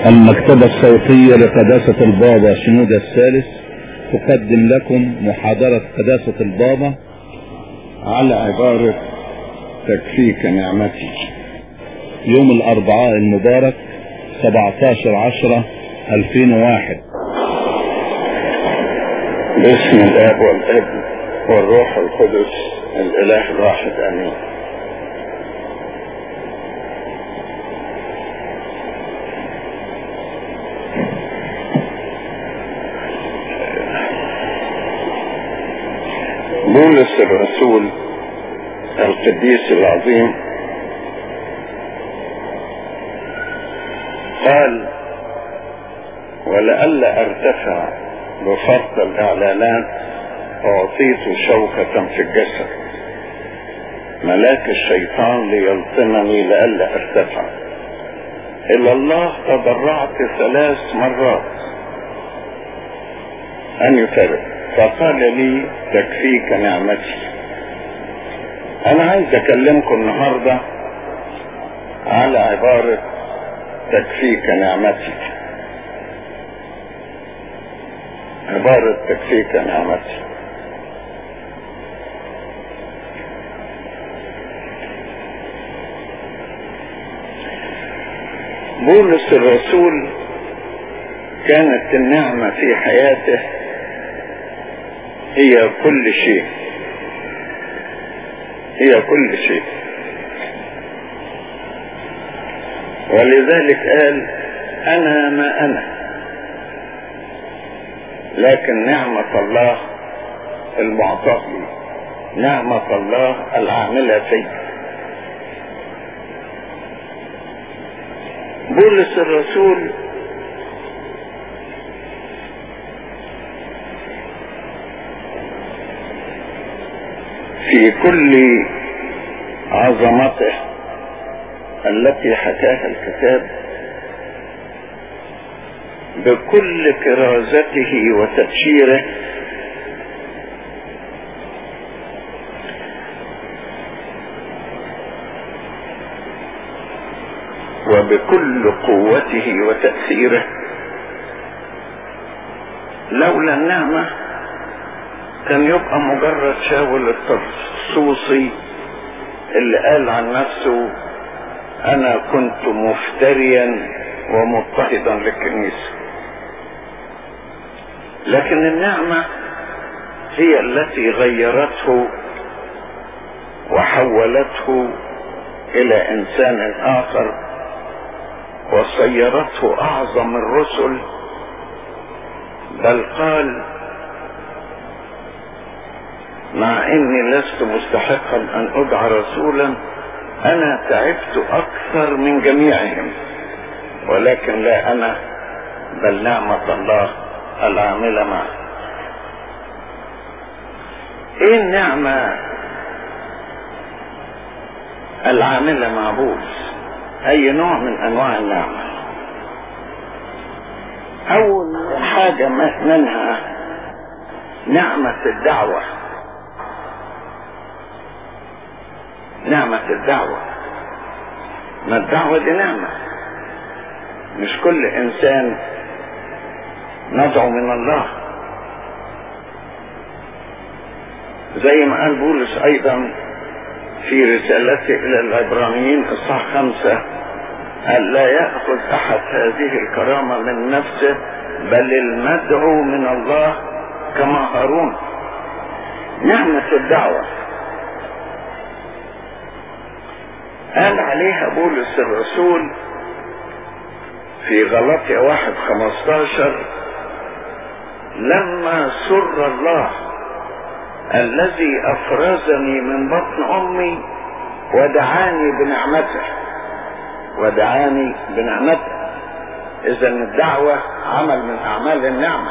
المكتبة الصوتية لقداسة البابا شنود الثالث تقدم لكم محاضرة قداسة البابا على عبارة تكفيك نعمتي يوم الأربعاء المبارك 17 10 2001 باسم الاب والابن والروح القدس الاله الواحد امين بولس الرسول القديس العظيم قال ولئلا ارتفع بفرط الاعلانات اعطيت شوكة في الجسد ملاك الشيطان ليلطمني لئلا ارتفع الى الله تضرعت ثلاث مرات ان يفرق فقال لي تكفيك نعمتي انا عايز اكلمكم النهارده على عبارة تكفيك نعمتي عبارة تكفيك نعمتي بولس الرسول كانت النعمة في حياته هي كل شيء هي كل شيء ولذلك قال انا ما انا لكن نعمة الله المعطاة لي نعمة الله العاملة في بولس الرسول في كل عظمته التي حكاها الكتاب بكل كرازته وتبشيره وبكل قوته وتأثيره لولا النعمة كان يبقى مجرد شاول الترسوسي اللي قال عن نفسه انا كنت مفتريا ومضطهدا للكنيسة لكن النعمة هي التي غيرته وحولته الى انسان اخر وصيرته اعظم الرسل بل قال مع اني لست مستحقا ان ادعى رسولا انا تعبت اكثر من جميعهم ولكن لا انا بل نعمة الله العاملة معي ايه النعمة العاملة مع بولس اي نوع من انواع النعمة اول حاجة منها نعمة الدعوة نعمة الدعوة ما الدعوة دي نعمة مش كل انسان ندعو من الله زي ما قال بولس ايضا في رسالته الى العبرانيين اصحاح خمسة قال لا يأخذ احد هذه الكرامة من نفسه بل المدعو من الله كما هارون نعمة الدعوة قال عليها بولس الرسول في غلطية واحد خمستاشر لما سر الله الذي افرزني من بطن امي ودعاني بنعمته ودعاني بنعمته اذا الدعوة عمل من اعمال النعمة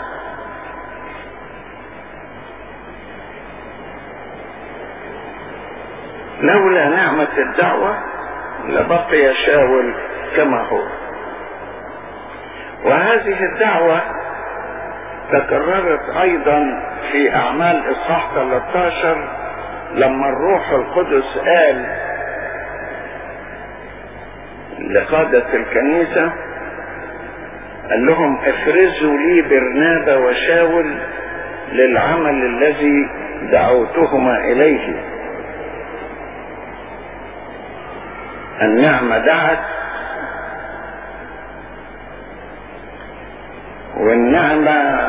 لولا نعمة الدعوة لبقي شاول كما هو وهذه الدعوة تكررت ايضا في اعمال اصحاح 13 لما الروح القدس قال لقادة الكنيسة قال لهم افرزوا لي برنابا وشاول للعمل الذي دعوتهما اليه النعمة دعت والنعمة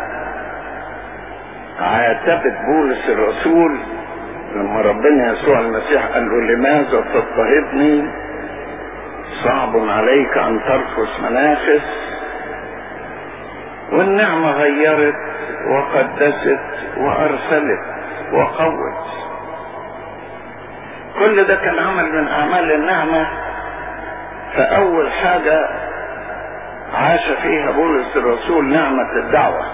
عاتبت بولس الرسول لما ربنا يسوع المسيح قال له لماذا تضطهدني صعب عليك ان ترفس منافس والنعمة غيرت وقدست وارسلت وقوت كل ده كان عمل من اعمال النعمة فاول حاجة عاش فيها بولس الرسول نعمة الدعوة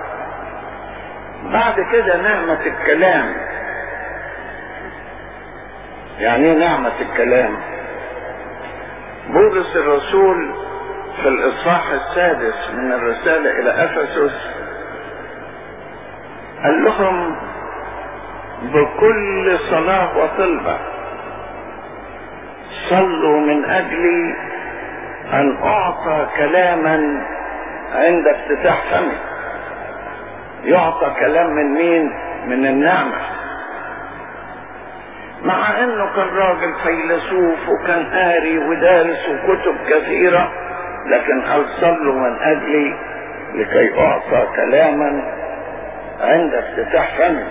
بعد كده نعمة الكلام يعني ايه نعمة الكلام بولس الرسول في الاصحاح السادس من الرسالة الى افسس قال لهم بكل صلاة وطلبة صلوا من اجلي ان اعطى كلاما عند افتتاح فمي يعطى كلام من مين من النعمة مع انه كان راجل فيلسوف وكان قاري ودارس وكتب كثيرة لكن قال صلوا من اجلي لكي اعطى كلاما عند افتتاح فمي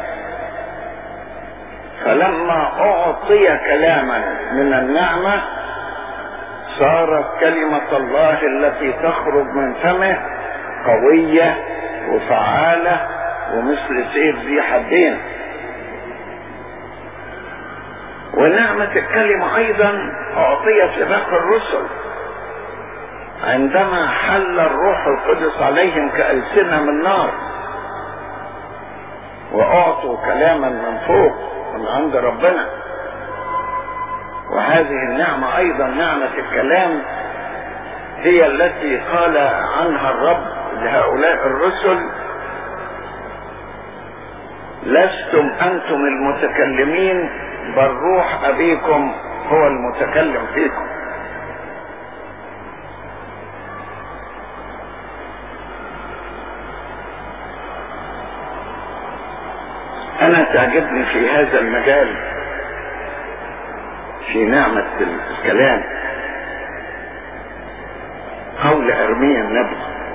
فلما اعطي كلاما من النعمة صارت كلمة الله التي تخرج من فمه قوية وفعالة ومثل سيف ذي حدين ونعمة الكلمة أيضا أعطيت لباقي الرسل عندما حل الروح القدس عليهم كألسنة من نار وأعطوا كلاما من فوق من عند ربنا وهذه النعمة أيضا نعمة الكلام هي التي قال عنها الرب لهؤلاء الرسل لستم أنتم المتكلمين بل روح أبيكم هو المتكلم فيكم أنا تعجبني في هذا المجال في نعمة الكلام قول أرميا النبي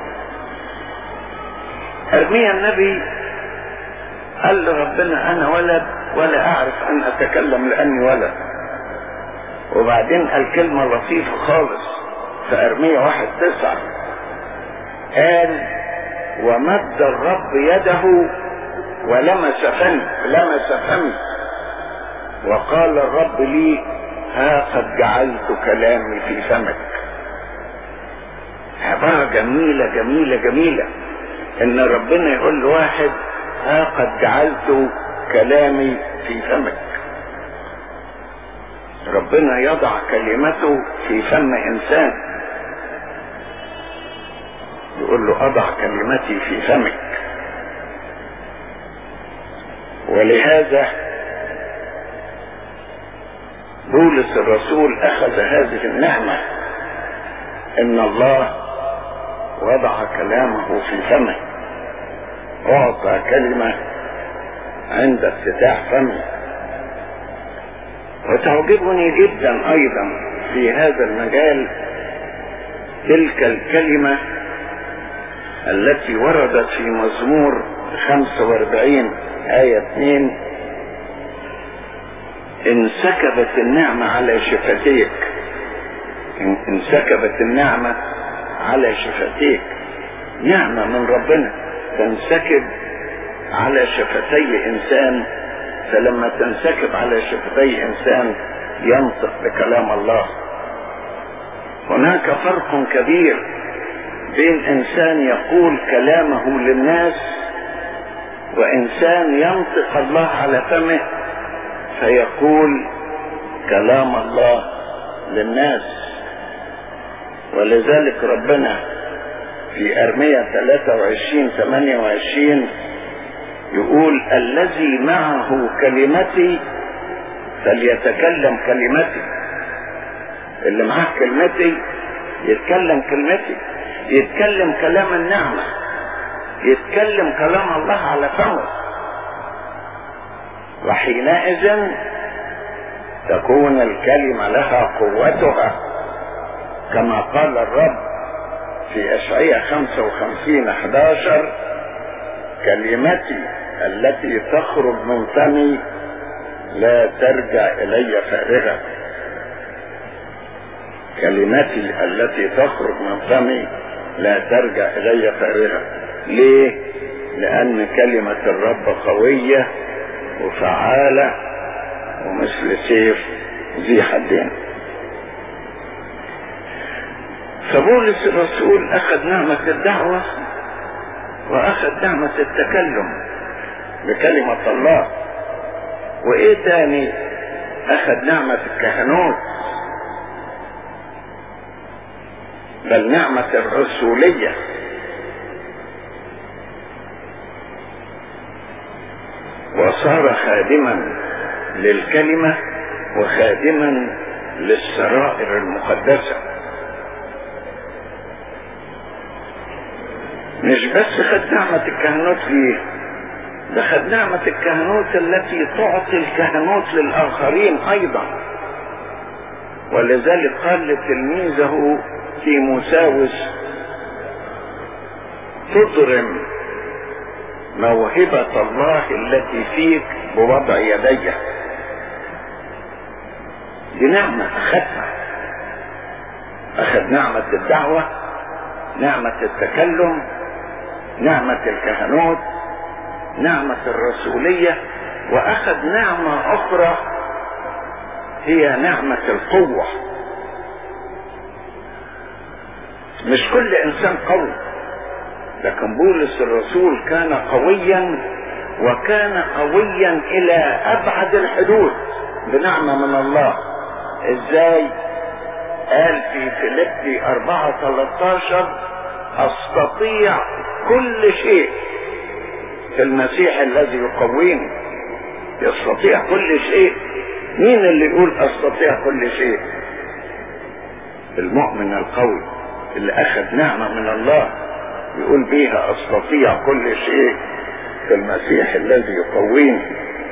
أرميا النبي قال لربنا أنا ولد ولا أعرف أن أتكلم لأني ولد وبعدين قال كلمة لطيفة خالص في أرمية واحد تسعة قال ومد الرب يده ولمس فمي لمس فمي وقال الرب لي ها قد جعلت كلامي في فمك عبارة جميلة جميلة جميلة ان ربنا يقول لواحد ها قد جعلت كلامي في فمك ربنا يضع كلمته في فم انسان يقول له اضع كلمتي في فمك ولهذا بولس الرسول اخذ هذه النعمة ان الله وضع كلامه في فمه اعطى كلمة عند افتتاح فمه وتعجبني جدا ايضا في هذا المجال تلك الكلمة التي وردت في مزمور 45 آية 2 انسكبت النعمة على شفتيك انسكبت النعمة على شفتيك نعمة من ربنا تنسكب على شفتي انسان فلما تنسكب على شفتي انسان ينطق بكلام الله هناك فرق كبير بين انسان يقول كلامه للناس وانسان ينطق الله على فمه فيقول كلام الله للناس ولذلك ربنا في أرمية 23 28 يقول الذي معه كلمتي فليتكلم كلمتي اللي معاه كلمتي يتكلم كلمتي يتكلم كلام النعمة يتكلم كلام الله على فمه وحينئذ تكون الكلمة لها قوتها كما قال الرب في أشعية 55 11 كلمتي التي تخرج من فمي لا ترجع إلي فارغة كلمتي التي تخرج من فمي لا ترجع إلي فارغة ليه؟ لأن كلمة الرب قوية وفعالة ومثل سيف ذي حدين فبولس الرسول أخذ نعمة الدعوة وأخذ نعمة التكلم بكلمة الله وإيه تاني أخذ نعمة الكهنوت بل نعمة الرسولية وصار خادما للكلمة وخادما للسرائر المقدسة مش بس خد نعمة الكهنوت فيه ده خد نعمة الكهنوت التي تعطي الكهنوت للآخرين أيضا ولذلك قال لتلميذه تيموساوس تضرم موهبة الله التي فيك بوضع يدي دي نعمة أخذها أخذ نعمة الدعوة نعمة التكلم نعمة الكهنوت نعمة الرسولية وأخذ نعمة أخرى هي نعمة القوة مش كل إنسان قوي لكن بولس الرسول كان قويا وكان قويا إلى أبعد الحدود بنعمة من الله إزاي؟ قال في فيليبي 4 13 أستطيع كل شيء في المسيح الذي يقويني يستطيع كل شيء مين اللي يقول استطيع كل شيء المؤمن القوي اللي اخذ نعمة من الله يقول بيها استطيع كل شيء في المسيح الذي يقويني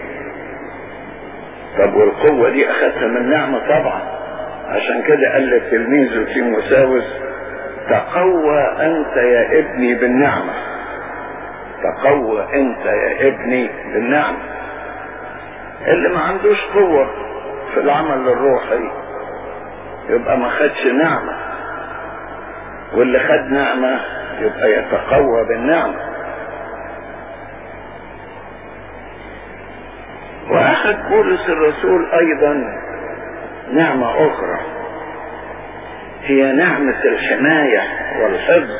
طب والقوة دي اخذتها من نعمة طبعا عشان كده قال للتلميذ تيموساوس تقوى انت يا ابني بالنعمه تقوى انت يا ابني بالنعمة اللي ما عندوش قوة في العمل الروحي يبقى ما خدش نعمة واللي خد نعمة يبقى يتقوى بالنعمة واخذ بولس الرسول ايضا نعمة اخرى هي نعمة الحماية والحفظ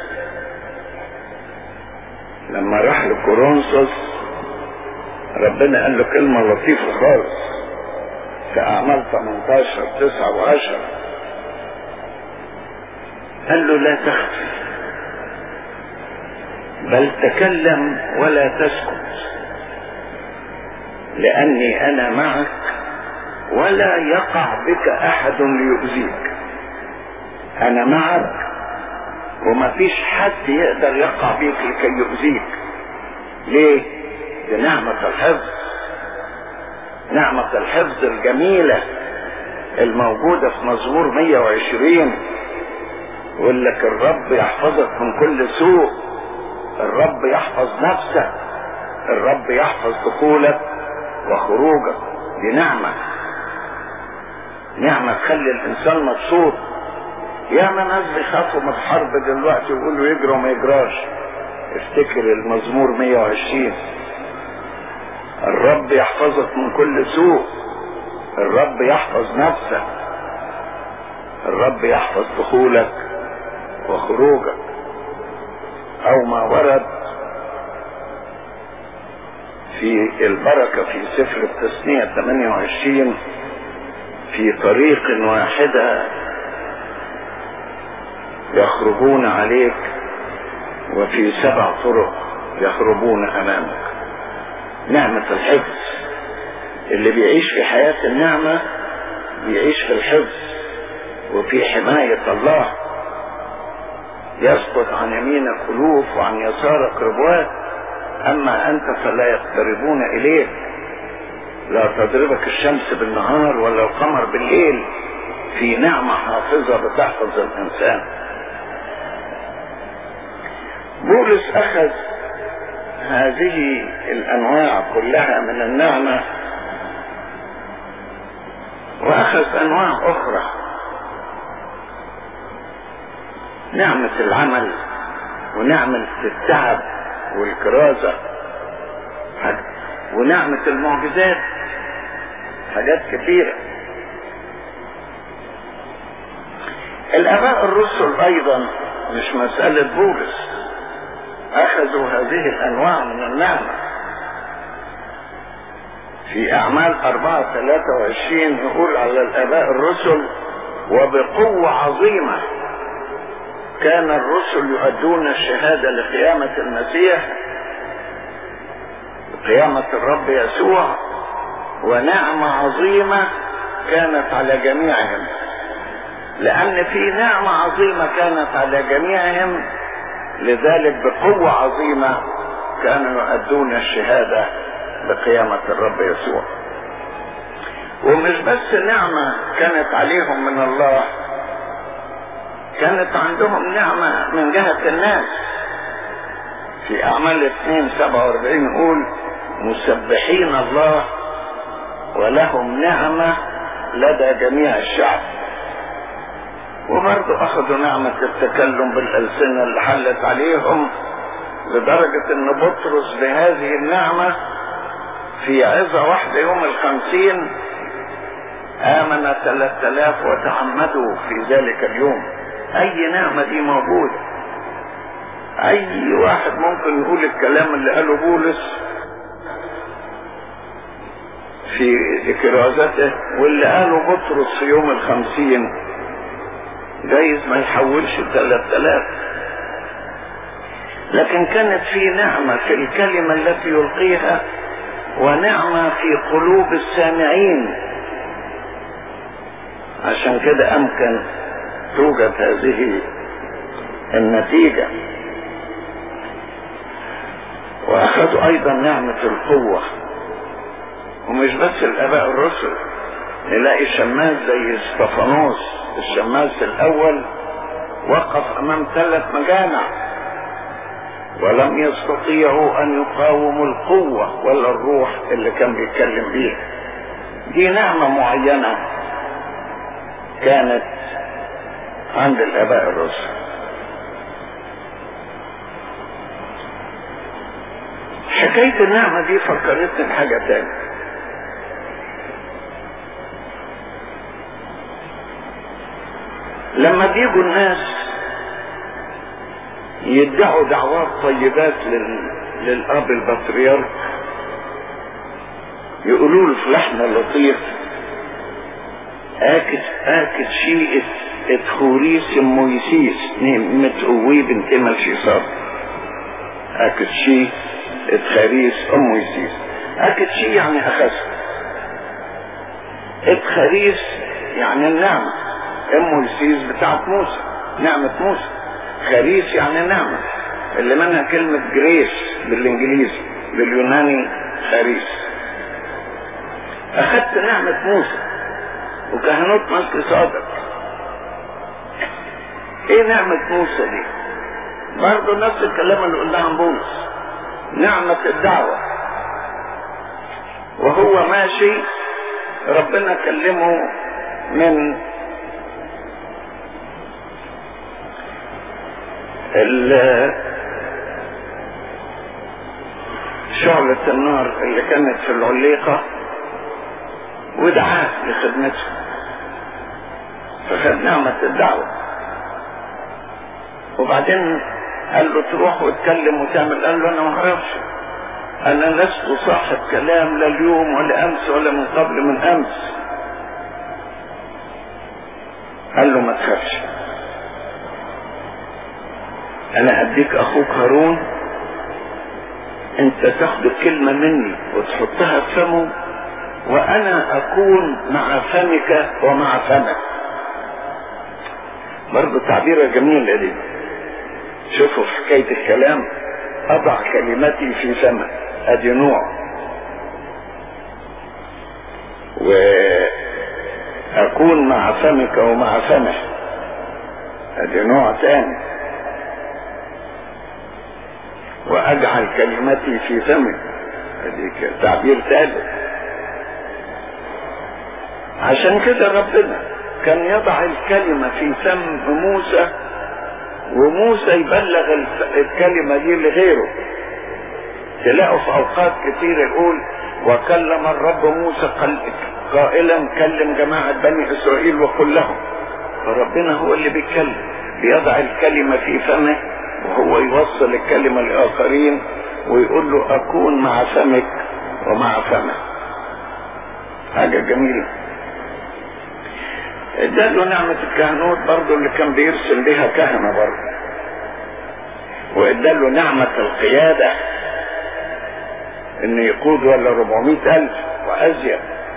لما راح لكورنثوس ربنا قال له كلمة لطيفة خالص في أعمال 18 9 و10 قال له لا تخف بل تكلم ولا تسكت لأني أنا معك ولا يقع بك أحد ليؤذيك أنا معك وما فيش حد يقدر يقع بيك لكي يؤذيك ليه بنعمة الحفظ نعمة الحفظ الجميلة الموجودة في مزمور 120 يقول لك الرب يحفظك من كل سوء الرب يحفظ نفسك الرب يحفظ دخولك وخروجك دي نعمة نعمة تخلي الإنسان مبسوط يا ما ناس بيخافوا من الحرب دلوقتي ويقولوا يجروا ما يجراش افتكر المزمور 120 الرب يحفظك من كل سوء الرب يحفظ نفسك الرب يحفظ دخولك وخروجك او ما ورد في البركة في سفر التثنية 28 في طريق واحدة يخرجون عليك وفي سبع طرق يخرجون امامك نعمة الحفظ اللي بيعيش في حياة النعمة بيعيش في الحفظ وفي حماية الله يسقط عن يمينك ألوف وعن يسارك ربوات أما أنت فلا يقتربون إليك لا تضربك الشمس بالنهار ولا القمر بالليل في نعمة حافظة بتحفظ الإنسان بولس أخذ هذه الأنواع كلها من النعمة وأخذ أنواع أخرى نعمة العمل ونعمة التعب والكرازة ونعمة المعجزات حاجات كثيرة الآباء الرسل أيضا مش مسألة بولس أخذوا هذه الأنواع من النعمة في أعمال أربعة ثلاثة وعشرين يقول على الآباء الرسل وبقوة عظيمة كان الرسل يؤدون الشهادة لقيامة المسيح قيامة الرب يسوع ونعمة عظيمة كانت على جميعهم لأن في نعمة عظيمة كانت على جميعهم لذلك بقوة عظيمة كانوا يؤدون الشهادة بقيامة الرب يسوع ومش بس نعمة كانت عليهم من الله كانت عندهم نعمة من جهة الناس في أعمال 2 47 يقول مسبحين الله ولهم نعمة لدى جميع الشعب وبرضه أخذوا نعمة التكلم بالألسنة اللي حلت عليهم لدرجة أن بطرس بهذه النعمة في عظة واحدة يوم الخمسين آمن ثلاثة آلاف وتعمدوا في ذلك اليوم أي نعمة دي موجودة أي واحد ممكن يقول الكلام اللي قاله بولس في كرازته واللي قاله بطرس في يوم الخمسين جايز ما يحولش ثلاثة آلاف لكن كانت في نعمة في الكلمة التي يلقيها ونعمة في قلوب السامعين عشان كده أمكن توجد هذه النتيجة وأخذوا أيضا نعمة القوة ومش بس الآباء الرسل نلاقي شماس زي استفانوس الشماس الأول وقف أمام ثلاث مجامع ولم يستطيعوا أن يقاوموا القوة ولا الروح اللي كان بيتكلم بيها دي نعمة معينة كانت عند الآباء الرسل حكاية النعمة دي فكرتني بحاجة تانية لما بيجوا الناس يدعوا دعوات طيبات لل... للأب البطريرك يقولوا له فلحنا لطيف آكت آكت شيء اتخوريس مويسيس متقوي بنت ملشيصار آكت شيء اتخاريس أم مويسيس آكت شيء يعني أخذ اتخاريس يعني النعمة ام مويسيس بتاعت موسى نعمة موسى خريس يعني نعمة اللي منها كلمة جريس بالانجليزي باليوناني خريس اخدت نعمة موسى وكهنوت ملك صادق ايه نعمة موسى دي برضه نفس الكلام اللي قلناه عن بولس نعمة الدعوة وهو ماشي ربنا كلمه من شعلة النار اللي كانت في العليقة ودعاه لخدمته فخد نعمة الدعوة وبعدين قال له تروح وتكلم وتعمل قال له انا ما اعرفش انا لست صاحب كلام لا اليوم ولا امس ولا من قبل من امس قال له ما تخافش انا اديك اخوك هارون انت تاخد الكلمة مني وتحطها في فمه وانا اكون مع فمك ومع فمك برضه تعبيرة جميلة دي شوفوا في حكاية الكلام أضع كلمتي في فمه أدي نوع وأكون مع فمك ومع فمه أدي نوع تاني وأجعل كلمتي في فمك أدي تعبير ثالث عشان كده ربنا كان يضع الكلمة في فم موسى وموسى يبلغ الكلمة دي لغيره تلاقوا في أوقات كتير يقول وكلم الرب موسى قائلا كلم جماعة بني إسرائيل وقل لهم فربنا هو اللي بيتكلم بيضع الكلمة في فمه وهو يوصل الكلمة لآخرين ويقول له أكون مع فمك ومع فمه حاجة جميلة اداله نعمة الكهنوت برضه اللي كان بيرسل بها كهنة برضه واداله نعمة القيادة ان يقود ولا 400 الف وازيد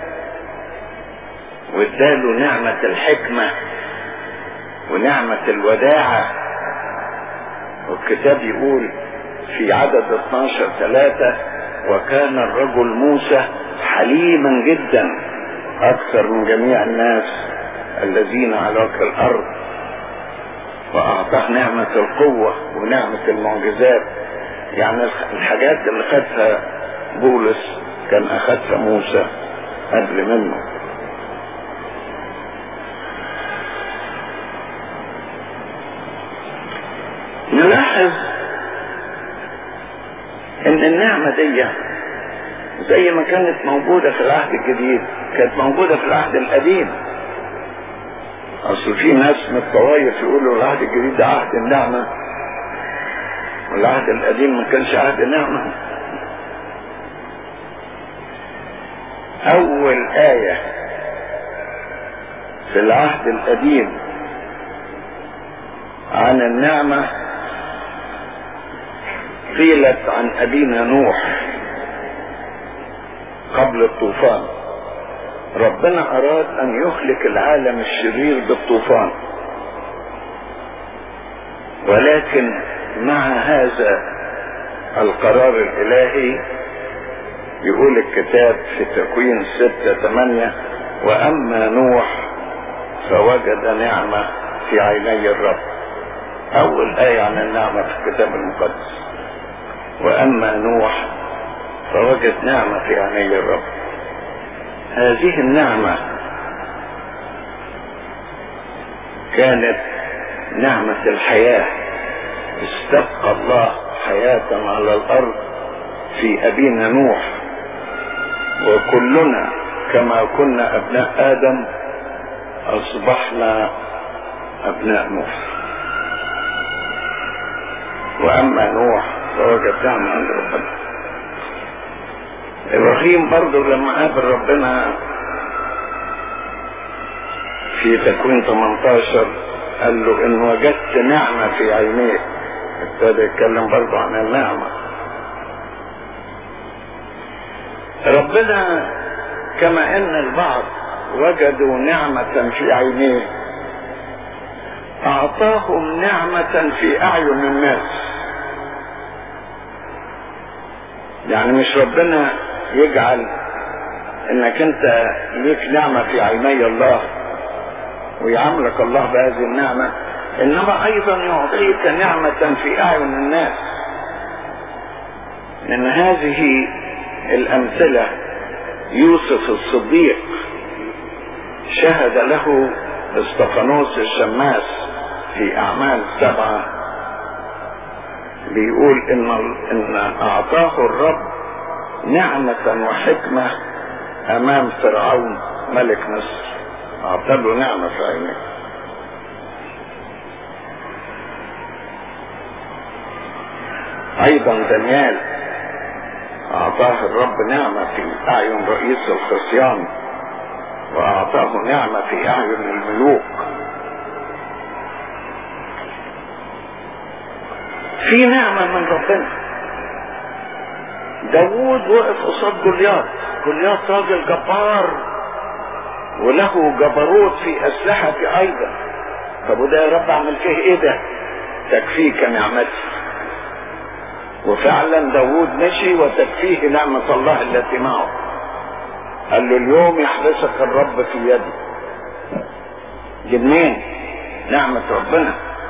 واداله نعمة الحكمة ونعمة الوداعة والكتاب يقول في عدد 12 ثلاثة وكان الرجل موسى حليما جدا اكثر من جميع الناس الذين على وجه الارض واعطاه نعمة القوة ونعمة المعجزات يعني الحاجات اللي خدها بولس كان اخدها موسى قبل منه نلاحظ ان النعمة دي زي ما كانت موجودة في العهد الجديد كانت موجودة في العهد القديم اصل في ناس من الطوائف يقولوا العهد الجديد ده عهد النعمة والعهد القديم ما كانش عهد نعمة اول آية في العهد القديم عن النعمة قيلت عن ابينا نوح قبل الطوفان ربنا اراد ان يهلك العالم الشرير بالطوفان ولكن مع هذا القرار الالهي يقول الكتاب في تكوين ستة ثمانية واما نوح فوجد نعمة في عيني الرب اول اية عن النعمة في الكتاب المقدس واما نوح فوجد نعمة في عيني الرب هذه النعمة كانت نعمة الحياة استبقى الله حياة على الأرض في أبينا نوح وكلنا كما كنا أبناء آدم أصبحنا أبناء نوح وأما نوح فوجد نعمة عند ربنا ابراهيم برضه لما قابل ربنا في تكوين 18 قال له ان وجدت نعمة في عينيك ابتدى يتكلم برضه عن النعمة ربنا كما ان البعض وجدوا نعمة في عينيه اعطاهم نعمة في اعين الناس يعني مش ربنا يجعل انك انت ليك نعمة في عيني الله ويعاملك الله بهذه النعمة انما ايضا يعطيك نعمة في اعين الناس من هذه الامثلة يوسف الصديق شهد له استفانوس الشماس في اعمال سبعة بيقول ان ان اعطاه الرب نعمة وحكمة امام فرعون ملك مصر اعطى له نعمة في عينيه ايضا دانيال اعطاه الرب نعمة في اعين رئيس الخصيان واعطاه نعمة في اعين الملوك في نعمة من ربنا داوود وقف قصاد جولياط جولياط راجل جبار وله جبروت في اسلحته ايضا طب وده يا رب اعمل فيه ايه ده تكفيك نعمتي وفعلا داود مشي وتكفيه نعمة الله التي معه قال له اليوم يحبسك الرب في يدي جنين نعمة ربنا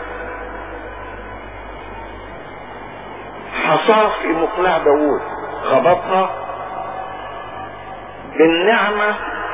حصاه في مقلاع داود خبطها بالنعمة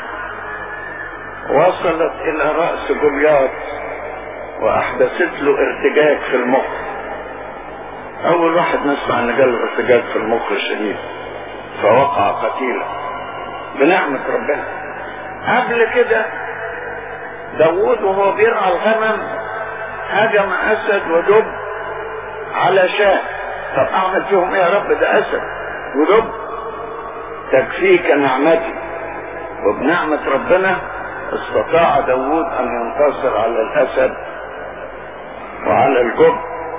وصلت إلى رأس جولياط وأحدثت له ارتجاج في المخ أول واحد نسمع إن جاله ارتجاج في المخ الشديد فوقع قتيلا بنعمة ربنا قبل كده داوود وهو بيرعى الغنم هجم أسد ودب على شاة طب أعمل فيهم إيه يا رب ده أسد ودب تكفيك نعمتي وبنعمة ربنا استطاع داوود أن ينتصر على الأسد وعلى الجب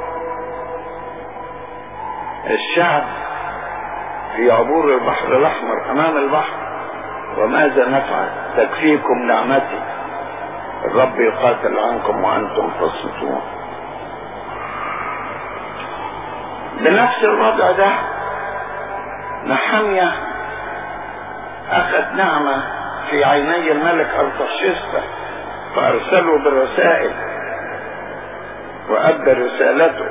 الشعب في عبور البحر الأحمر أمام البحر وماذا نفعل تكفيكم نعمتي الرب يقاتل عنكم وأنتم تصمتون بنفس الوضع ده نحمية أخذ نعمة في عيني الملك أرطشستا فأرسله بالرسائل وأدى رسالته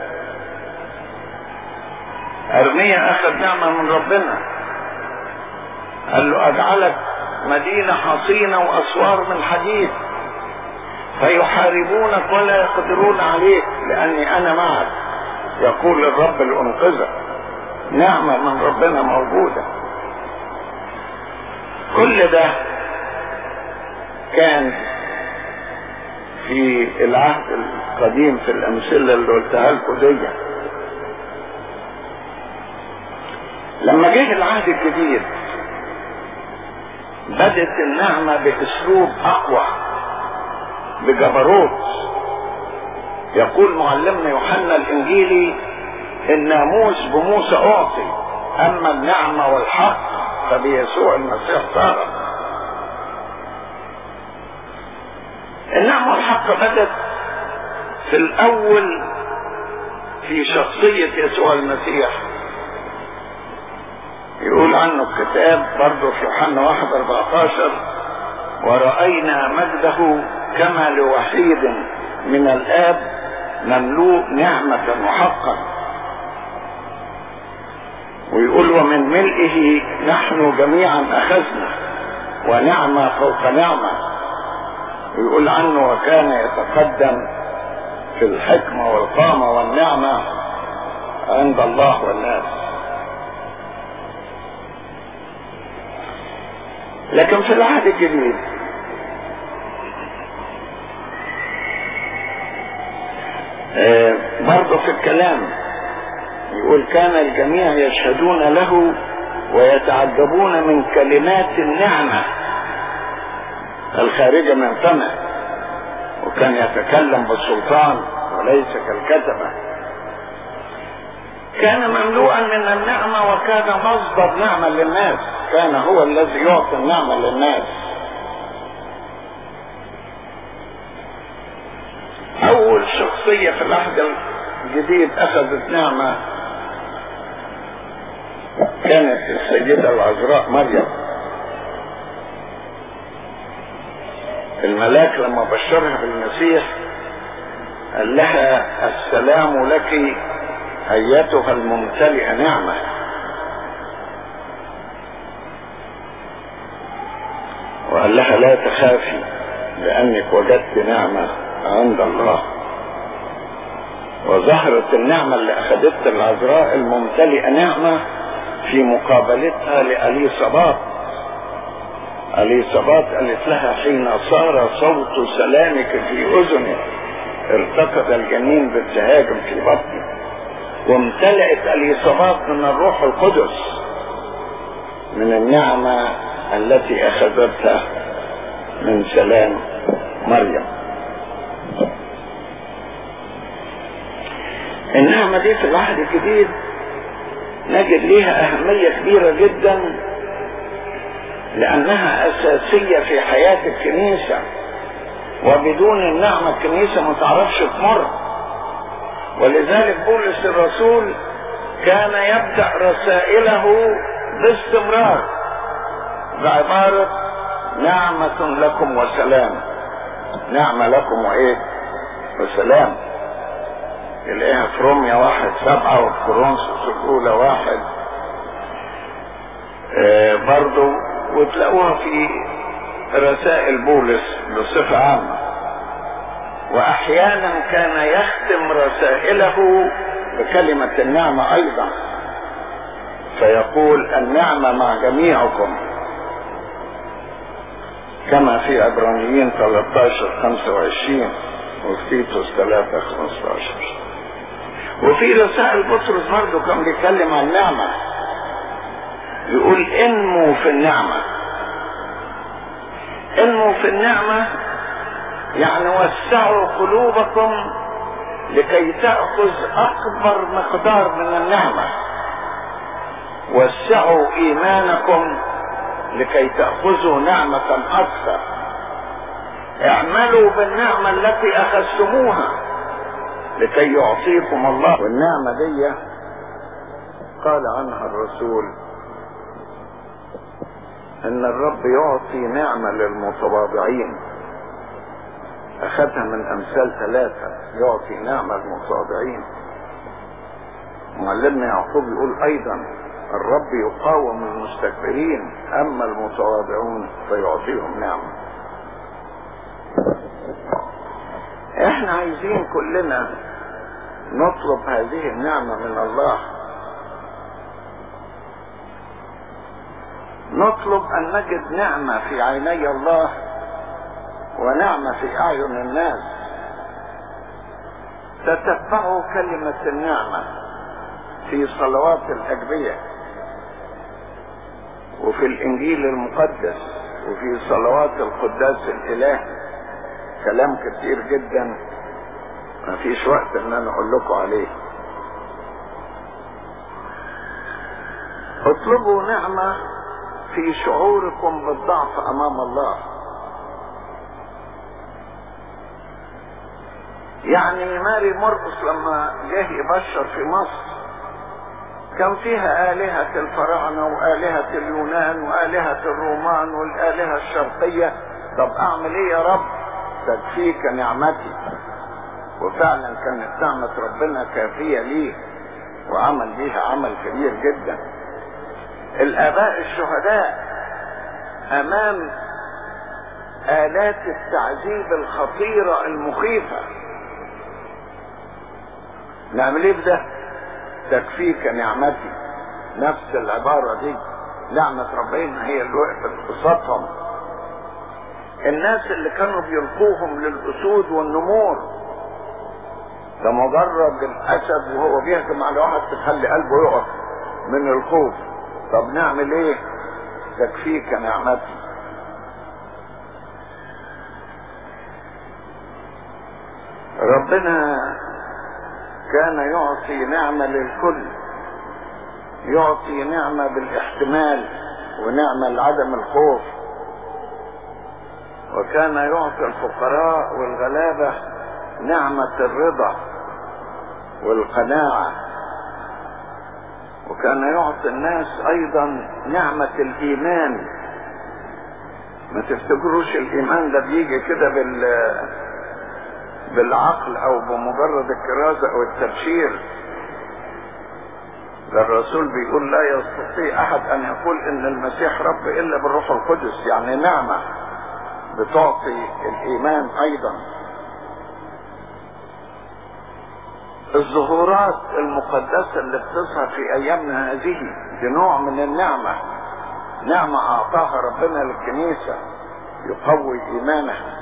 أرميا أخذ نعمة من ربنا قال له أجعلك مدينة حصينة وأسوار من حديد فيحاربونك ولا يقدرون عليك لأني أنا معك يقول الرب الأنقذة نعمة من ربنا موجودة كل ده كان في العهد القديم في الأمثلة اللي قلتها لكم دي لما جه العهد الجديد بدت النعمة بأسلوب أقوى بجبروت يقول معلمنا يوحنا الإنجيلي الناموس بموسى أعطي أما النعمة والحق فبيسوع المسيح صار النعمة والحق بدت في الأول في شخصية يسوع المسيح يقول عنه الكتاب برضه في يوحنا 1 14 ورأينا مجده كما لوحيد من الآب مملوء نعمة وحقا ويقول ومن ملئه نحن جميعا أخذنا ونعمة فوق نعمة ويقول عنه وكان يتقدم في الحكمة والقامة والنعمة عند الله والناس لكن في العهد الجديد آه برضه في الكلام يقول كان الجميع يشهدون له ويتعجبون من كلمات النعمة الخارجة من فمه وكان يتكلم بالسلطان وليس كالكتبة كان مملوءا من النعمة وكان مصدر نعمة للناس كان هو الذي يعطي النعمة للناس أول شخصية في العهد الجديد أخذت نعمة كانت السيدة العذراء مريم الملاك لما بشرها بالمسيح قال لها السلام لك أيتها الممتلئة نعمة وقال لها لا تخافي لأنك وجدت نعمة عند الله وظهرت النعمة اللي أخذتها العذراء الممتلئة نعمة في مقابلتها لأليصابات أليصابات قالت لها حين صار صوت سلامك في أذني ارتقد الجنين بابتهاج في بطني وامتلأت اليصابات من الروح القدس من النعمة التي أخذتها من سلام مريم النعمة دي في العهد الجديد نجد ليها أهمية كبيرة جدا لأنها أساسية في حياة الكنيسة وبدون النعمة الكنيسة ما تعرفش تمر ولذلك بولس الرسول كان يبدأ رسائله باستمرار بعبارة نعمة لكم وسلام نعمة لكم وإيه وسلام تلاقيها في روميا واحد سبعة وفي كورنثوس الأولى واحد آه برضو وتلاقوها في رسائل بولس بصفة عامة وأحيانا كان يختم رسائله بكلمة النعمة أيضا فيقول النعمة مع جميعكم كما في عبرانيين 13 25 وفي تيتوس 3 15 وفي رسائل بطرس برضه كان بيتكلم عن النعمة يقول انموا في النعمة انموا في النعمة يعني وسعوا قلوبكم لكي تأخذ أكبر مقدار من النعمة وسعوا إيمانكم لكي تأخذوا نعمة أكثر اعملوا بالنعمة التي أخذتموها لكي يعطيكم الله والنعمة دي قال عنها الرسول ان الرب يعطي نعمة للمتواضعين اخذها من امثال ثلاثة يعطي نعمة للمتواضعين معلمنا يعقوب يقول ايضا الرب يقاوم المستكبرين اما المتواضعون فيعطيهم نعمة احنا عايزين كلنا نطلب هذه النعمة من الله نطلب ان نجد نعمة في عيني الله ونعمة في اعين الناس تتبعوا كلمة النعمة في صلوات الاجبية وفي الانجيل المقدس وفي صلوات القداس الالهي كلام كتير جدا ما فيش وقت ان انا اقول لكم عليه اطلبوا نعمة في شعوركم بالضعف امام الله يعني ماري مرقس لما جه يبشر في مصر كان فيها آلهة الفراعنة وآلهة اليونان وآلهة الرومان والآلهة الشرقية طب أعمل إيه يا رب تكفيك نعمتي وفعلا كانت نعمة ربنا كافية ليه وعمل بيها عمل كبير جدا الآباء الشهداء أمام آلات التعذيب الخطيرة المخيفة نعمل ايه بده تكفيك نعمتي نفس العبارة دي نعمة ربنا هي اللي وقفت قصادهم الناس اللي كانوا بيلقوهم للأسود والنمور ده مجرد الأسد وهو بيهجم على واحد تخلي قلبه يقف من الخوف طب نعمل ايه تكفيك نعمتي ربنا كان يعطي نعمة للكل يعطي نعمة بالاحتمال ونعمة لعدم الخوف وكان يعطي الفقراء والغلابة نعمة الرضا والقناعة وكان يعطي الناس ايضا نعمة الايمان ما تفتكروش الايمان ده بيجي كده بال بالعقل او بمجرد الكرازة او التبشير ده الرسول بيقول لا يستطيع احد ان يقول ان المسيح رب الا بالروح القدس يعني نعمة بتعطي الايمان ايضا الظهورات المقدسة اللي بتظهر في ايامنا هذه دي نوع من النعمة نعمة اعطاها ربنا للكنيسة يقوي ايمانها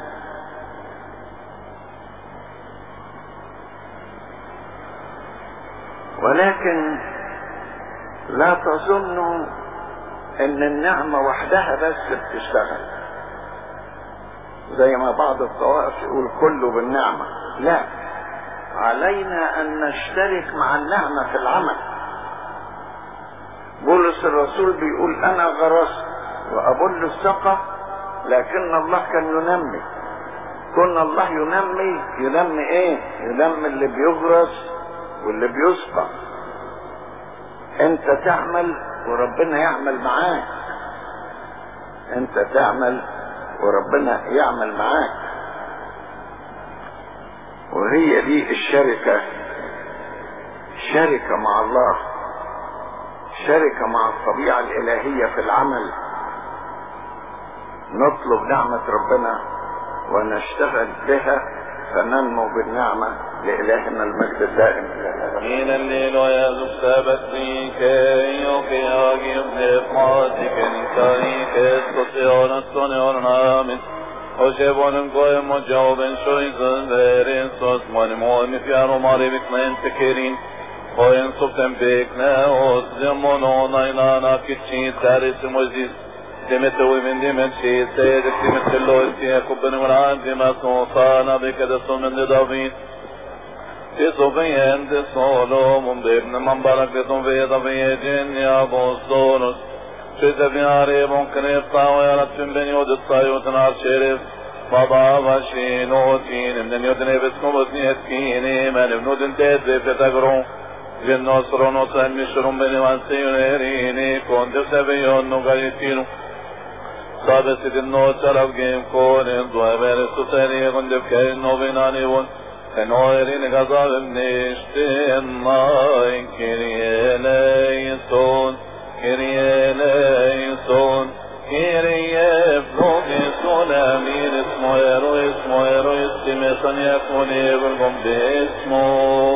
ولكن لا تظنوا ان النعمة وحدها بس بتشتغل زي ما بعض الطوائف يقول كله بالنعمة لا علينا ان نشترك مع النعمة في العمل بولس الرسول بيقول انا غرست وابل السقة لكن الله كان ينمي كنا الله ينمي ينمي ايه ينمي اللي بيغرس واللي بيسبق انت تعمل وربنا يعمل معاك انت تعمل وربنا يعمل معاك وهي دي الشركة شركة مع الله شركة مع الطبيعة الإلهية في العمل نطلب نعمة ربنا ونشتغل بها فننمو بالنعمة لإلهنا المجد الدائم من الليل ويزق سبتني كي يوكي بنفماتك نكاري كستطيعون الصنعون نامن وشبون قوي مجاوب شويزن ديرين صوت ماني موني في عرماري بكنا تكيرين وين صبتن بكنا وزمونو نايلانا كتشي تاريس مجيز دمت ومن دمت شي سيدك دمت اللوتي كبن ورعان دمت وصانا بكدسو من دابين في صبيان تصولو من ضمن من بركة في ضبية يا بوستونس في تبياري ممكن يبقى ويرتم بن يود الطيوت نار شرف بابا بشين وتين من يدني بسكم وتنيت كيني من ابن دنتيت بفتقرون بالنصر نصر مشرم بن وانسيونيريني كنت سبيون نغيتينو صادت النوت سرف جيم كون دوابير سوسيني غندب كين نوبيناني ون Enoirin gazalım neştin nain kiriye leyson kiriye leyson kiriye flogi solamir ismo ero ismo ero istime san yakun evelgom besmo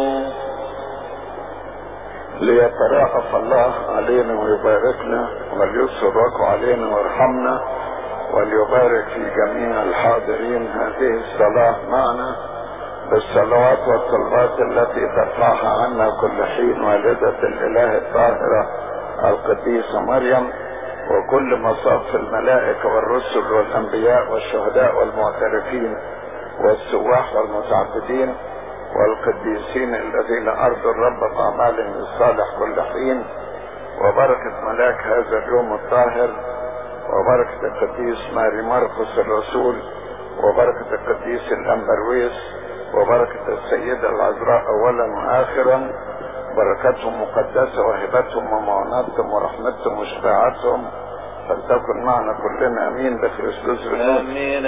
ليتراءف الله علينا ويباركنا وليسرك علينا ويرحمنا وليبارك في جميع الحاضرين هذه الصلاة معنا بالصلوات والطلبات التي ترفعها عنا كل حين والدة الإله الطاهرة القديسة مريم وكل مصاف الملائكة والرسل والأنبياء والشهداء والمعترفين والسواح والمتعبدين والقديسين الذين أرضوا الرب بأعمالهم الصالح كل حين وبركة ملاك هذا اليوم الطاهر وبركة القديس ماري مرقس الرسول وبركة القديس الأمبرويس وبركة السيدة العذراء أولا وآخرا بركتهم مقدسة وهبتهم ومعوناتهم ورحمتهم وشفاعتهم فلتكن معنا كلنا أمين بخريستوس بالنور امين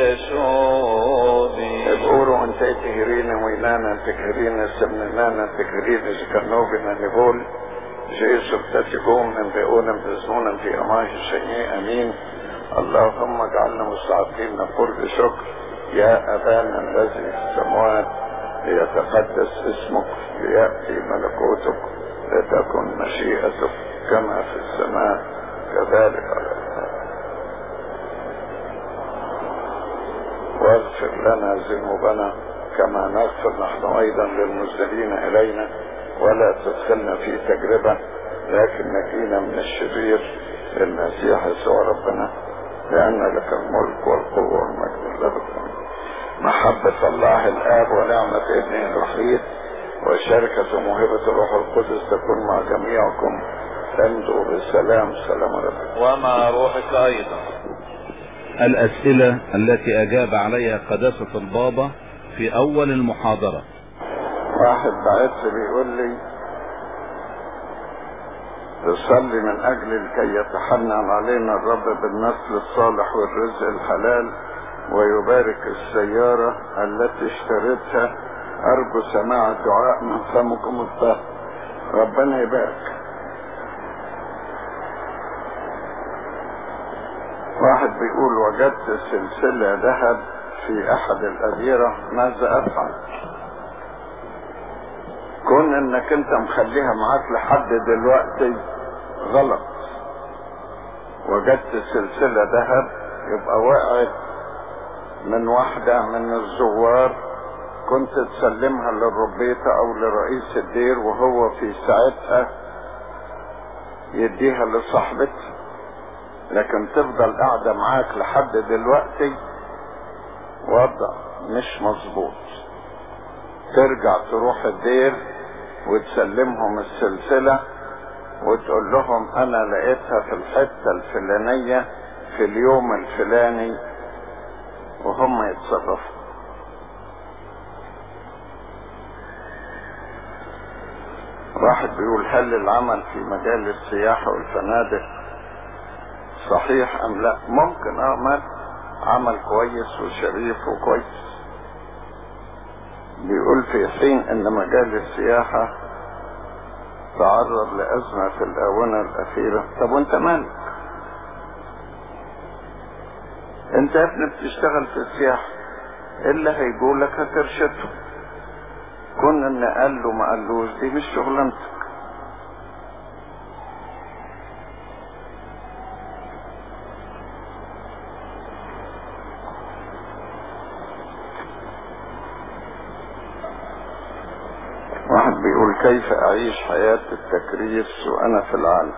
التشودي الأورو أنت تهرين وينانا تكهرين سمنانا تكهرين زكنوبنا نقول جيسو بتتقوم من بيقونا بزنونا في أماه الشيء أمين اللهم اجعلنا مستعدين نقول بشكر يا أبانا الذي في السماوات ليتقدس اسمك ليأتي ملكوتك لتكن مشيئتك كما في السماء كذلك على الأرض واغفر لنا ذنوبنا كما نغفر نحن أيضا للمسلمين إلينا ولا تدخلنا في تجربة لكن نجينا من الشرير للمسيح يسوع ربنا لأن لك الملك والقوة والمجد لك محبة الله الآب ونعمة ابنه الوحيد وشركة موهبة الروح القدس تكون مع جميعكم امضوا بالسلام سلام عليكم ومع روحك ايضا الأسئلة التي أجاب عليها قداسة البابا في أول المحاضرة واحد بعت لي بيقول لي تصلي من اجل لكي يتحنن علينا الرب بالنسل الصالح والرزق الحلال ويبارك السيارة التي اشتريتها ارجو سماع الدعاء من فمكم الطاهر ربنا يبارك واحد بيقول وجدت سلسلة ذهب في احد الاديرة ماذا افعل كون انك انت مخليها معاك لحد دلوقتي غلط وجدت سلسلة ذهب يبقى وقعت من واحدة من الزوار كنت تسلمها للربيطة او لرئيس الدير وهو في ساعتها يديها لصاحبتها لكن تفضل قاعدة معاك لحد دلوقتي وضع مش مظبوط ترجع تروح الدير وتسلمهم السلسلة وتقول لهم انا لقيتها في الحتة الفلانية في اليوم الفلاني وهم يتصرفوا واحد بيقول هل العمل في مجال السياحة والفنادق صحيح ام لا ممكن اه مال عمل كويس وشريف وكويس بيقول في حين ان مجال السياحة تعرض لأزمة في الآونة الأخيرة طب وانت مالك انت يا ابني بتشتغل في السياحة اللي هيقولك هترشده كون ان قال له ما قالوش دي مش شغلانتك واحد بيقول كيف اعيش حياة التكريس وانا في العالم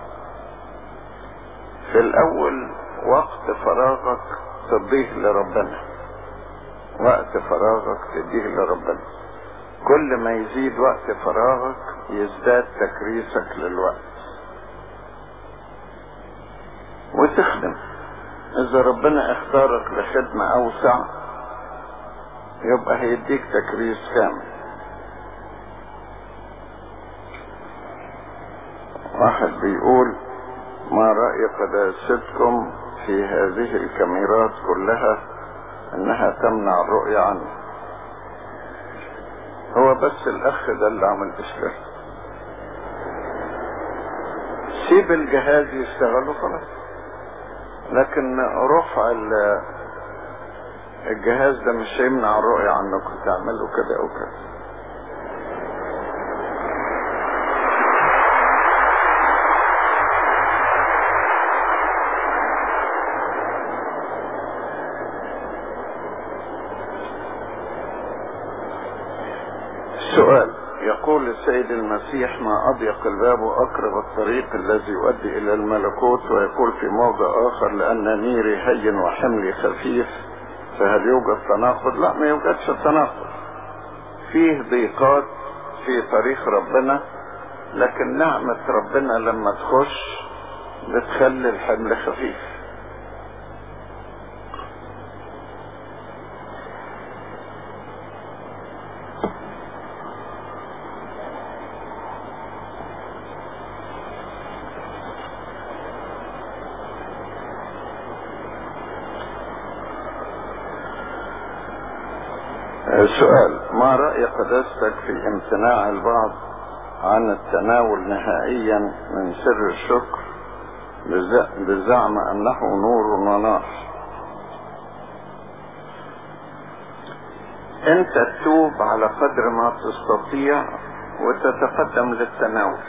في الاول وقت فراغك تضيه لربنا وقت فراغك تديه لربنا كل ما يزيد وقت فراغك يزداد تكريسك للوقت وتخدم اذا ربنا اختارك لخدمة اوسع يبقى هيديك تكريس كامل واحد بيقول ما رأي قداستكم في هذه الكاميرات كلها انها تمنع الرؤية عنه هو بس الاخ ده اللي عمل اشكال سيب الجهاز يشتغل وخلاص لكن رفع الجهاز ده مش هيمنع الرؤية عنكم تعملوا كده او كده سؤال يقول السيد المسيح ما أضيق الباب وأقرب الطريق الذي يؤدي إلى الملكوت ويقول في موضع آخر لأن نيري هين وحملي خفيف فهل يوجد تناقض؟ لا ما يوجدش تناقض فيه ضيقات في طريق ربنا لكن نعمة ربنا لما تخش بتخلي الحمل خفيف سؤال ما رأي قداستك في امتناع البعض عن التناول نهائيا من سر الشكر بزعم انه نور ونار انت تتوب على قدر ما تستطيع وتتقدم للتناول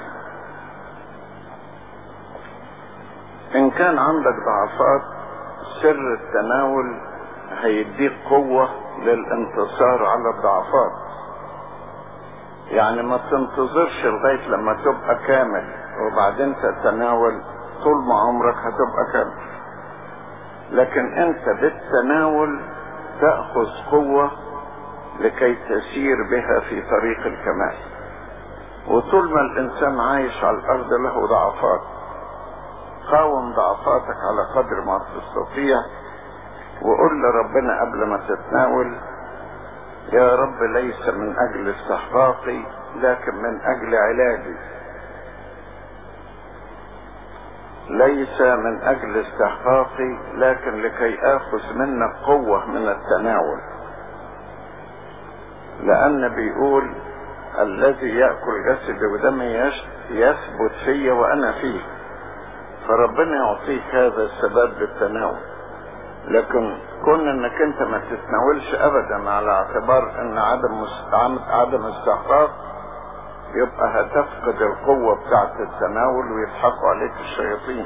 ان كان عندك ضعفات سر التناول هيديك قوة للانتصار على الضعفات يعني ما تنتظرش لغاية لما تبقى كامل وبعدين تتناول طول ما عمرك هتبقى كامل لكن انت بالتناول تأخذ قوة لكي تسير بها في طريق الكمال وطول ما الانسان عايش على الارض له ضعفات قاوم ضعفاتك على قدر ما تستطيع وقول لربنا قبل ما تتناول يا رب ليس من اجل استحقاقي لكن من اجل علاجي ليس من اجل استحقاقي لكن لكي اخذ منك قوة من التناول لان بيقول الذي يأكل جسدي ودمي يثبت في وانا فيه فربنا يعطيك هذا السبب للتناول لكن كون انك انت ما تتناولش ابدا على اعتبار ان عدم عدم استحقاق يبقى هتفقد القوة بتاعت التناول ويضحكوا عليك الشياطين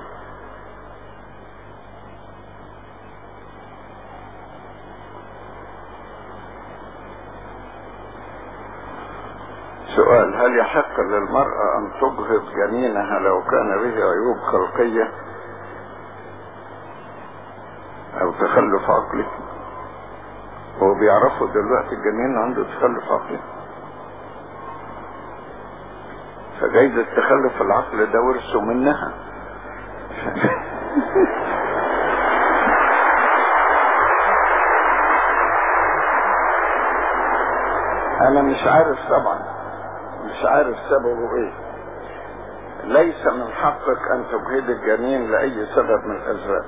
سؤال هل يحق للمرأة ان تجهض جنينها لو كان به عيوب خلقية او تخلف عقلي هو بيعرفوا دلوقتي الجنين عنده تخلف عقلي فجايز التخلف العقل ده ورثه منها انا مش عارف طبعا مش مش عارف سببه ايه ليس من حقك ان تجهد الجنين لاي سبب من الاسباب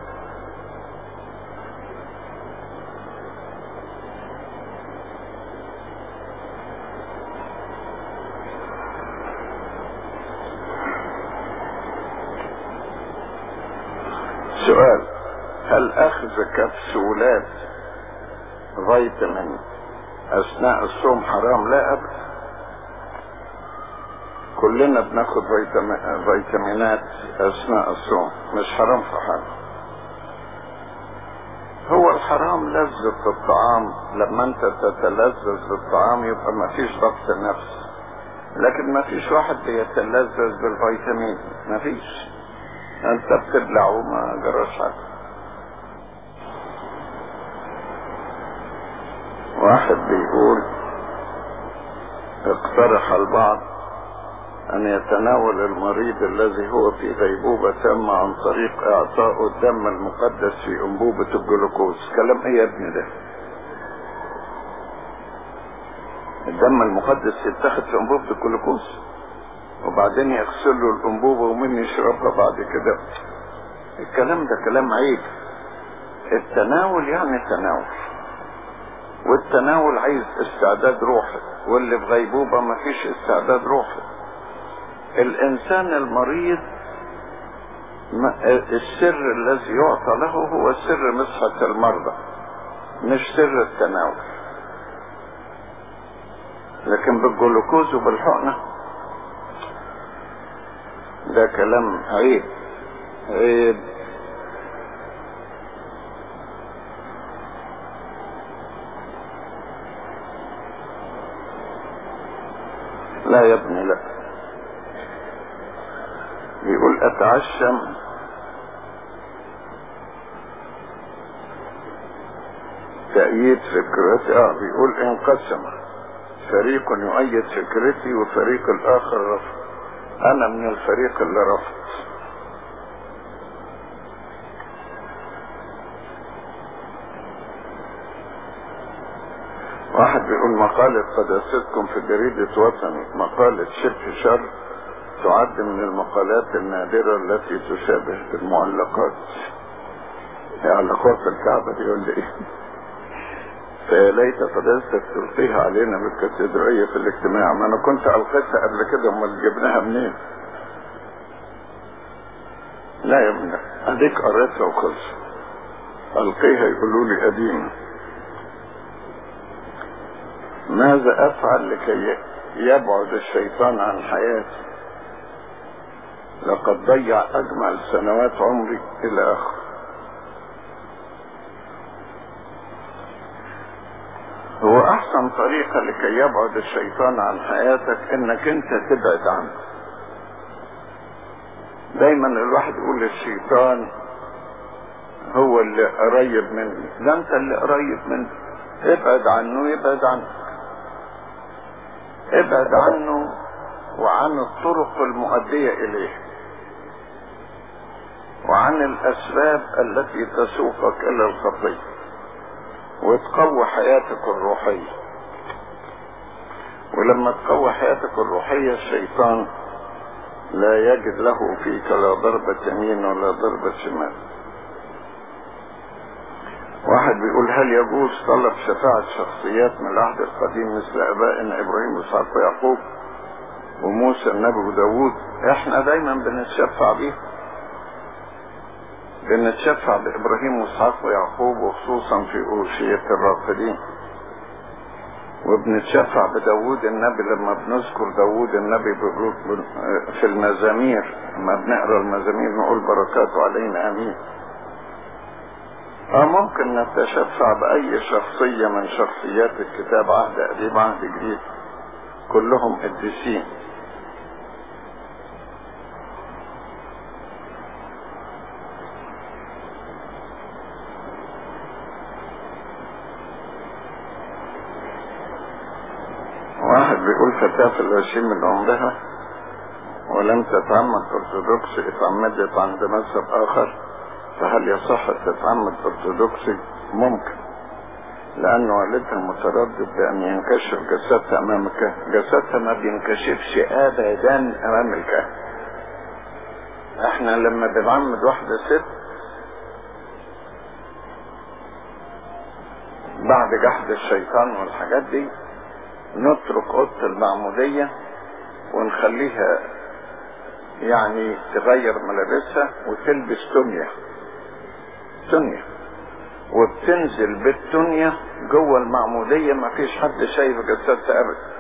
سؤال هل اخذ كبسولات فيتامين اثناء الصوم حرام لا ابدا كلنا بناخد فيتامي- فيتامينات اثناء الصوم مش حرام في حاجه هو الحرام لذة الطعام لما انت تتلذذ بالطعام يبقى ما فيش ضغط نفس لكن ما فيش واحد بيتلذذ بالفيتامين ما فيش انت بتبلع وما جراش حاجه واحد بيقول اقترح البعض ان يتناول المريض الذي هو في غيبوبة تامة عن طريق اعطائه الدم المقدس في انبوبة الجلوكوز كلام ايه يا ابني ده الدم المقدس يتاخد في انبوبة الجلوكوز وبعدين يغسل له الانبوبة ومن يشربها بعد كده الكلام ده كلام عيب التناول يعني تناول والتناول عايز استعداد روحي واللي في غيبوبة مفيش استعداد روحي الانسان المريض ما- السر الذي يعطى له هو سر مسحة المرضى مش سر التناول لكن بالجلوكوز وبالحقنة ده كلام عيب عيب لا يا ابني لا بيقول اتعشم تأييد فكرتي اه بيقول انقسم فريق يؤيد فكرتي وفريق الاخر رفض انا من الفريق اللي رفض واحد بيقول مقالة قداستكم في جريدة وطني مقالة شبه شر تعد من المقالات النادرة التي تشابه المعلقات علاقات الكعبة دي ولا ايه فيا ليت قداستك تلقيها علينا بالكاتدرائية في الاجتماع ما انا كنت القيتها قبل كده امال جبناها منين لا يا ابني اديك قريتها وخلص القيها يقولوا لي قديمه ماذا افعل لكي يبعد الشيطان عن حياتي لقد ضيع اجمل سنوات عمري الى اخر هو احسن طريقة لكي يبعد الشيطان عن حياتك انك انت تبعد عنه دايما الواحد يقول للشيطان هو اللي قريب مني ده انت اللي قريب مني ابعد عنه يبعد عنك ابعد عنه وعن الطرق المؤدية إليه وعن الأسباب التي تسوقك إلى الخطية وتقوي حياتك الروحية ولما تقوي حياتك الروحية الشيطان لا يجد له فيك لا ضربة يمين ولا ضربة شمال واحد بيقول هل يجوز طلب شفاعة شخصيات من العهد القديم مثل ابائنا ابراهيم واسحاق ويعقوب وموسى النبي وداوود احنا دايما بنتشفع بيه بنتشفع بابراهيم واسحاق ويعقوب وخصوصا في اوشية الرافدين وبنتشفع بداوود النبي لما بنذكر داوود النبي بنقول- في المزامير لما بنقرا المزامير نقول بركاته علينا امين اه ممكن نتشفع بأي شخصية من شخصيات الكتاب عهد قديم عهد جديد كلهم قديسين واحد بيقول فتاة في العشرين من عمرها ولم تتعمد أرثوذكسي اتعمدت عند مذهب آخر فهل يصح تتعمد أرثوذكسي؟ ممكن لأن والدها متردد بأن ينكشف جسدها أمام الكهف جسدها ما بينكشفش أبدا أمام الكهف احنا لما بنعمد واحدة ست بعد جحد الشيطان والحاجات دي نترك اوضه المعمودية ونخليها يعني تغير ملابسها وتلبس تونيا تونيا وبتنزل بالتونيا جوه المعمودية ما فيش حد شايف جسدها ابدا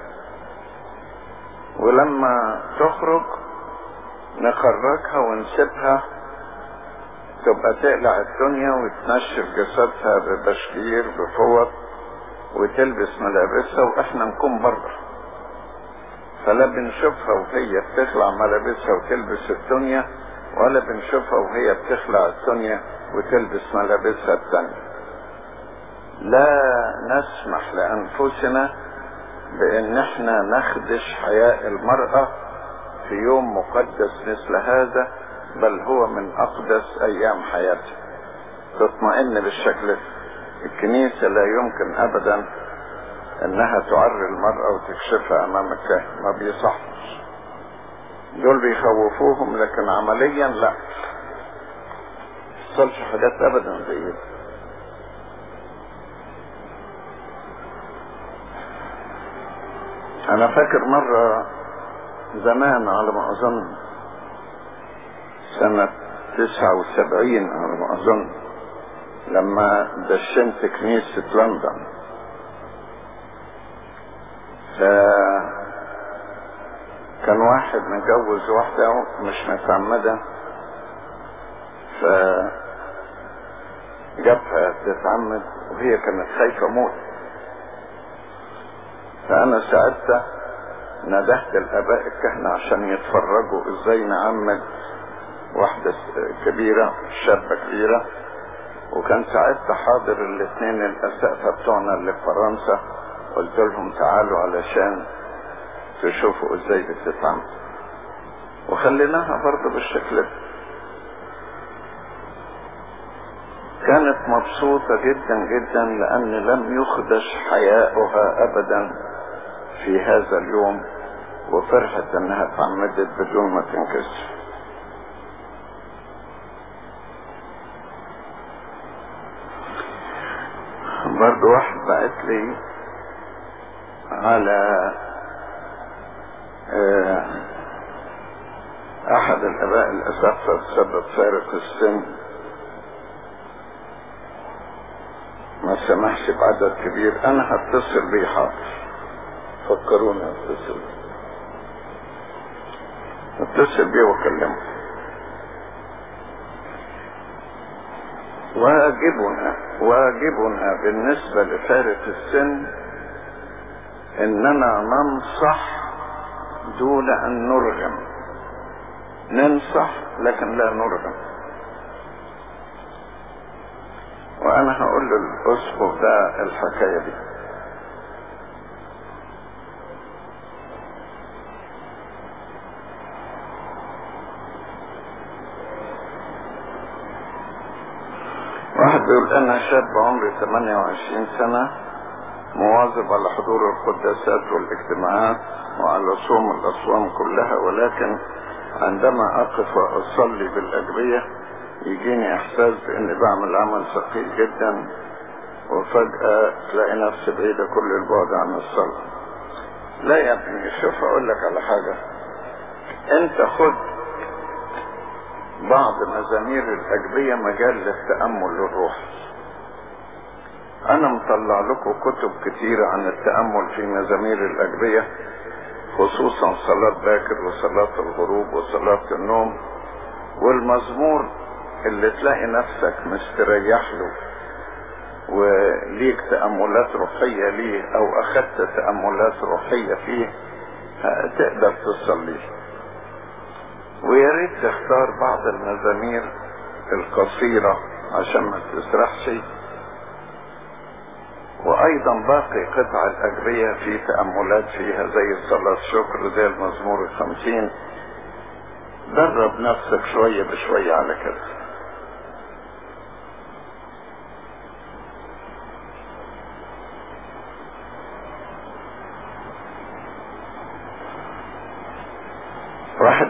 ولما تخرج نخرجها ونسيبها تبقى تقلع الدنيا وتنشف جسدها ببشكير بفوط وتلبس ملابسها واحنا نكون بره فلا بنشوفها وهي بتخلع ملابسها وتلبس الدنيا ولا بنشوفها وهي بتخلع الدنيا وتلبس ملابسها التانية لا نسمح لانفسنا بان احنا نخدش حياء المرأة في يوم مقدس مثل هذا بل هو من اقدس ايام حياتها تطمئن بالشكل ده الكنيسة لا يمكن ابدا انها تعري المرأة وتكشفها امام الكاهن ما بيصحش دول بيخوفوهم لكن عمليا لا تصلش حاجات ابدا زي دي انا فاكر مرة زمان على ما اظن سنة تسعة وسبعين على ما اظن لما دشنت كنيسة لندن ف كان واحد متجوز واحدة مش متعمدة ف جابها تتعمد وهي كانت خايفة موت فأنا ساعتها ندهت الآباء الكهنة عشان يتفرجوا ازاي نعمد واحدة كبيرة شابة كبيرة وكان ساعتها حاضر الاثنين الأسقفة بتوعنا اللي في فرنسا قلت لهم تعالوا علشان تشوفوا ازاي بتتعمل وخليناها برضه بالشكل ده كانت مبسوطة جدا جدا لأن لم يخدش حياؤها أبدا في هذا اليوم وفرحت أنها اتعمدت بدون ما تنكسر برضو واحد بعت لي على احد الاباء الاساتذه بسبب فارق السن ما سمحش بعدد كبير انا هتصل بيه حاضر فكروني اتصل اتصل بيه واكلمه واجبنا واجبنا بالنسبة لفارق السن اننا ننصح دون ان نرغم ننصح لكن لا نرغم وانا هقول للاسقف ده الحكايه دي واحد بيقول انا شاب عمري 28 سنة مواظب على حضور القداسات والاجتماعات وعلى صوم الاصوام كلها ولكن عندما اقف واصلي بالاجبية يجيني احساس باني بعمل عمل ثقيل جدا وفجأة تلاقي نفسي بعيدة كل البعد عن الصلاة لا يا ابني شوف اقول لك على حاجة انت خد بعض مزامير الأجبية مجال للتأمل للروح أنا مطلع لكم كتب كتيرة عن التأمل في مزامير الأجبية خصوصا صلاة باكر وصلاة الغروب وصلاة النوم والمزمور اللي تلاقي نفسك مستريح له وليك تأملات روحية ليه أو أخدت تأملات روحية فيه تقدر تصليه ويا ريت تختار بعض المزامير القصيرة عشان ما تسرحش وايضا باقي قطع الاجرية في تأملات فيها زي صلاة شكر زي المزمور الخمسين درب نفسك شوية بشوية على كده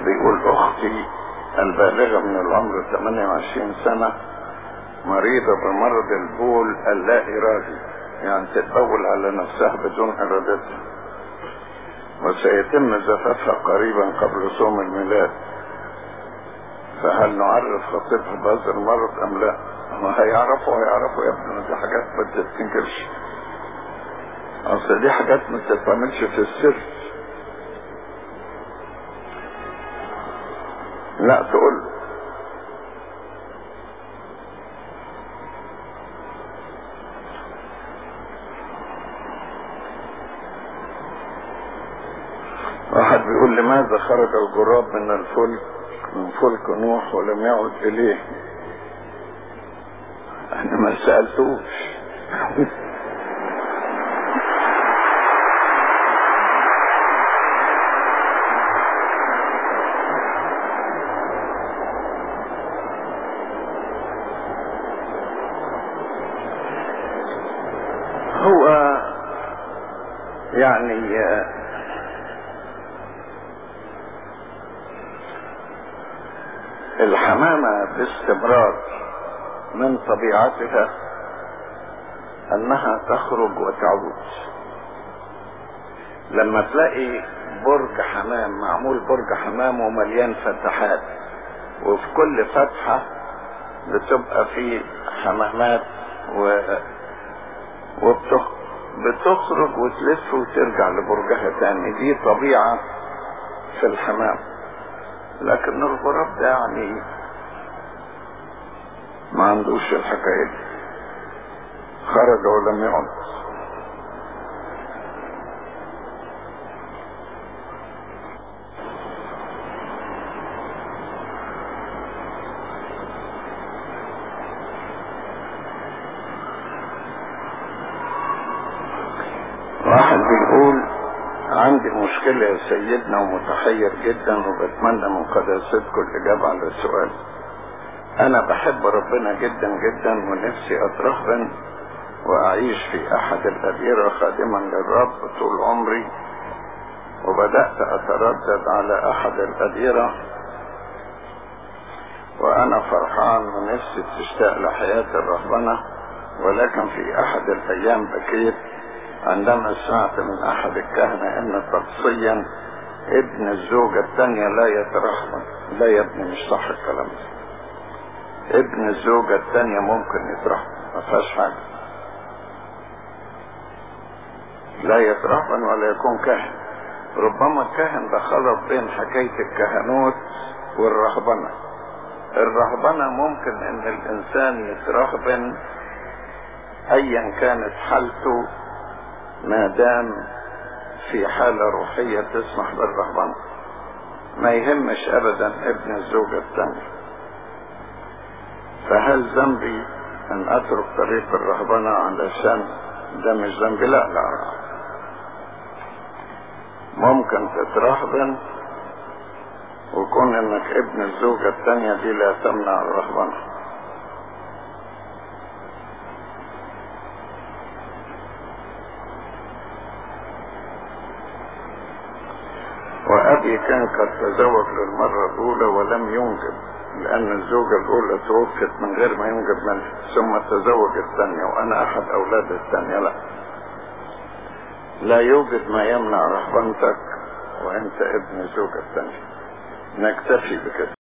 بيقول اختي البالغة من العمر 28 سنة مريضة بمرض البول اللا ارادي يعني تتبول على نفسها بدون ارادتها وسيتم زفافها قريبا قبل صوم الميلاد فهل نعرف خطيبها بهذا المرض ام لا ما هيعرفوا هيعرفوا يا ابني دي حاجات ما تتنكرش اصل دي حاجات ما تتعملش في السر لا تقول واحد بيقول لماذا خرج الغراب من الفلك من فلك نوح ولم يعد اليه انا ما سألتوش هو يعني الحمامة باستمرار من طبيعتها انها تخرج وتعود لما تلاقي برج حمام معمول برج حمام ومليان فتحات وفي كل فتحة بتبقى فيه حمامات و... وبتخ... بتخرج وتلف وترجع لبرجها تاني دي طبيعة في الحمام لكن الغراب ده يعني ما عندوش الحكاية دي خرج ولم يعد واحد بيقول عندي مشكلة يا سيدنا ومتحير جدا وبتمنى من قداستكم الإجابة على السؤال أنا بحب ربنا جدا جدا ونفسي أترهبن وأعيش في أحد الأديرة خادما للرب طول عمري وبدأت أتردد على أحد الأديرة وأنا فرحان ونفسي تشتاق لحياة الرهبنة ولكن في أحد الأيام بكيت عندما سمعت من أحد الكهنة أن تقصيا ابن الزوجة الثانية لا يترحم لا يا ابني مش صح الكلام ده ابن الزوجة الثانية ممكن يترحم ما فيهاش حاجة لا يترحم ولا يكون كاهن ربما الكاهن ده خلط بين حكاية الكهنوت والرهبنة الرهبنة ممكن ان الانسان يترهبن ايا كانت حالته ما دام في حالة روحية تسمح بالرهبنة ما يهمش ابدا ابن الزوجة الثانية فهل ذنبي ان اترك طريق الرهبنة علشان ده مش ذنبي لا لا ممكن تترهبن وكون انك ابن الزوجة الثانية دي لا تمنع الرهبنة وأبي كان قد تزوج للمرة الأولى ولم ينجب لأن الزوجة الأولى توفت من غير ما ينجب منها ثم تزوج الثانية وأنا أحد أولاد الثانية لا لا يوجد ما يمنع رهبنتك وأنت ابن الزوجة الثانية نكتفي بكده